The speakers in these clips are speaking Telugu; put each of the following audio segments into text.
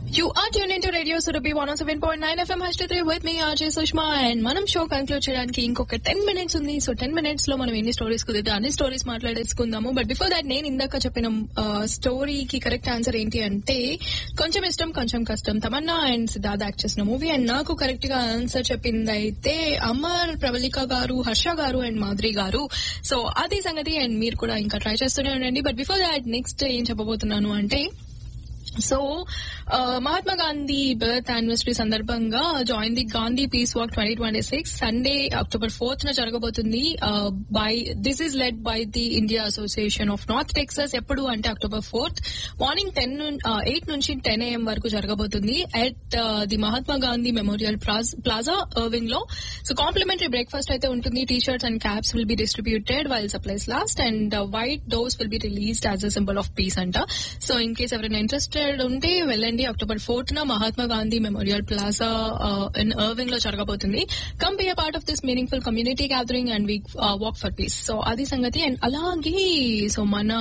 You are tuned into Radio Surabhi 107.9 FM Hashtag with me, RJ Sushma, and మనం షో కంక్లూడ్ చేయడానికి ఇంకొక టెన్ మినిట్స్ ఉంది సో టెన్ మినిట్స్ లో మనం ఎన్ని స్టోరీస్ కుదిరితే అన్ని స్టోరీస్ మాట్లాడేసుకుందాము బట్ బిఫోర్ దాట్ నేను ఇందాక చెప్పిన స్టోరీకి కరెక్ట్ ఆన్సర్ ఏంటి అంటే కొంచెం ఇష్టం కొంచెం కష్టం తమన్నా అండ్ సిద్ధార్థ్ యాక్ట్ చేసిన మూవీ అండ్ నాకు కరెక్ట్ గా ఆన్సర్ చెప్పింది అయితే అమర్ ప్రవళిక గారు హర్ష గారు అండ్ మాధురి గారు సో అది సంగతి అండ్ మీరు కూడా ఇంకా ట్రై చేస్తూనే ఉండండి బట్ బిఫోర్ దాట్ నెక్స్ట్ ఏం చెప్పబోతున్నాను అంటే so Mahatma Gandhi birth anniversary సందర్భంగా join the Gandhi peace walk twenty twenty six Sunday October fourth న జరగబోతుంది by this is led by the India association of north Texas ఎప్పుడు అంటే October fourth morning ten eight నుంచి టెన్ ఏఎం వరకు జరగబోతుంది at the Mahatma Gandhi memorial plaza Irving లో సో కాంప్లిమెంటరీ బ్రేక్ఫాస్ట్ అయితే ఉంటుంది T shirts and caps will be distributed while supplies last and white doves will be released as a symbol of peace అంట సో ఇన్ కేస్ ఎవరైనా ఇంట్రెస్టెడ్ ఉంటే వెళ్ళండి అక్టోబర్ ఫోర్త్ న Mahatma Gandhi memorial plaza in Irving లో జరగబోతుంది come be a part of this meaningful community gathering and we walk for peace so అది సంగతి అండ్ అలాగే సో మన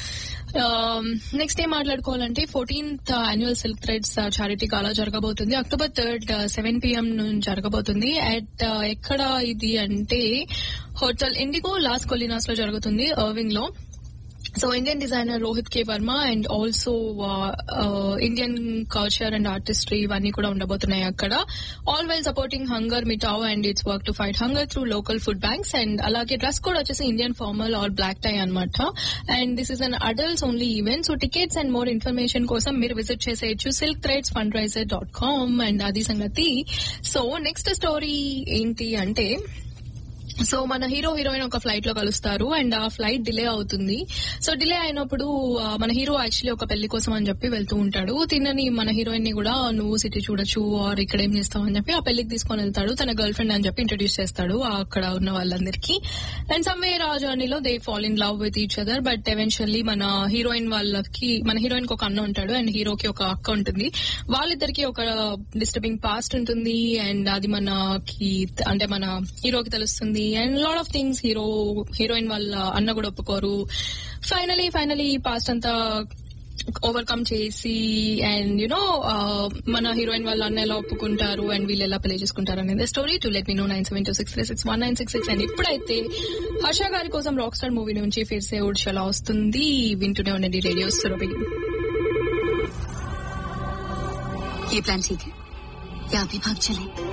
నెక్స్ట్ ఏం మాట్లాడుకోవాలంటే fourteenth annual silk threads charity gala జరగబోతుంది అక్టోబర్ థర్డ్ సెవెన్ పిఎం నుంచి జరగబోతుంది అట్ ఎక్కడ ఇది అంటే హోటల్ ఇండిగో లాస్ కొలినాస్ లో జరుగుతుంది అర్వింగ్ లో so Indian designer Rohit K Varma and also Indian culture and artistry ఇవన్నీ కూడా ఉండబోతున్నాయి అక్కడ all while supporting hunger Mitao and its work to fight hunger through local food banks and అలాగే డ్రెస్ కోడ్ వచ్చేసి Indian formal or black tie అనమాట and this is an adults only event so tickets and more information కోసం మీరు విజిట్ చేసేయచ్చు silk threads fundraiser dot com and అది సంగతి సో నెక్స్ట్ స్టోరీ ఏంటి అంటే సో మన హీరో హీరోయిన్ ఒక ఫ్లైట్ లో కలుస్తారు అండ్ ఆ ఫ్లైట్ డిలే అవుతుంది సో డిలే అయినప్పుడు మన హీరో యాక్చువల్లీ ఒక పెళ్లి కోసం అని చెప్పి వెళ్తూ ఉంటాడు తినని మన హీరోయిన్ ని కూడా నువ్వు సిటీ చూడొచ్చు ఆర్ ఇక్కడ ఏం చేస్తావు అని చెప్పి ఆ పెళ్లికి తీసుకొని వెళ్తాడు తన గర్ల్ ఫ్రెండ్ అని చెప్పి ఇంట్రడ్యూస్ చేస్తాడు అక్కడ ఉన్న వాళ్ళందరికీ అండ్ సమ్వేర్ ఆ జర్నీలో they fall in love with each other but eventually మన హీరోయిన్ వాళ్ళకి మన హీరోయిన్ కి ఒక అన్న ఉంటాడు అండ్ హీరోకి ఒక అక్క ఉంటుంది వాళ్ళిద్దరికి ఒక డిస్టర్బింగ్ పాస్ట్ ఉంటుంది అండ్ అది మనకి అంటే మన హీరోకి తెలుస్తుంది and lot of things hero heroine వాళ్ళ అన్న కూడా ఒప్పుకోరు ఫైనలీ ఫైనలీ పాస్ట్ అంతా ఓవర్కమ్ చేసి అండ్ యునో మన హీరోయిన్ వాళ్ళ అన్న ఎలా ఒప్పుకుంటారు అండ్ వీళ్ళు ఎలా ప్లే చేసుకుంటారు అనేది story to let me know nine seven two six three six one nine six six and ఇప్పుడైతే హర్ష గారి కోసం రాక్ స్టార్ మూవీ నుంచి ఫిర్సే ఉడ్షలా వస్తుంది వింటూనే ఉండండి రేడియో సురభి ये प्लान ठीक है या अभी भाग चले